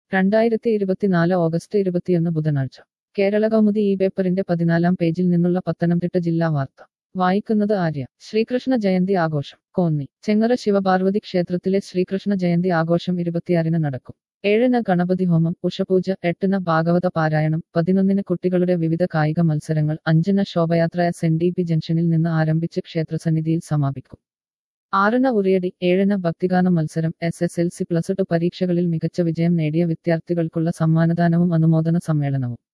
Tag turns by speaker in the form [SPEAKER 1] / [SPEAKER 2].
[SPEAKER 1] രണ്ടായിരത്തി ഇരുപത്തിനാല് ഓഗസ്റ്റ് ഇരുപത്തിയൊന്ന് ബുധനാഴ്ച കേരള കൗമുദി ഈ പേപ്പറിന്റെ പതിനാലാം പേജിൽ നിന്നുള്ള പത്തനംതിട്ട ജില്ലാ വാർത്ത വായിക്കുന്നത് ആര്യ ശ്രീകൃഷ്ണ ജയന്തി ആഘോഷം കോന്നി ചെങ്ങറ ശിവപാർവതി ക്ഷേത്രത്തിലെ ശ്രീകൃഷ്ണ ജയന്തി ആഘോഷം ഇരുപത്തിയാറിന് നടക്കും ഏഴിന് ഗണപതി ഹോമം ഉഷപൂജ എട്ടിന് ഭാഗവത പാരായണം പതിനൊന്നിന് കുട്ടികളുടെ വിവിധ കായിക മത്സരങ്ങൾ അഞ്ചിന് ശോഭയാത്ര എസ് എൻ ഡി പി ജംഗ്ഷനിൽ നിന്ന് ആരംഭിച്ച് ക്ഷേത്രസന്നിധിയിൽ സമാപിക്കും ആറിന് ഉറിയടി ഏഴിന് ഭക്തിഗാന മത്സരം S S L C plus two പരീക്ഷകളിൽ മികച്ച വിജയം നേടിയ വിദ്യാർത്ഥികൾക്കുള്ള സമ്മാനദാനവും അനുമോദന സമ്മേളനവും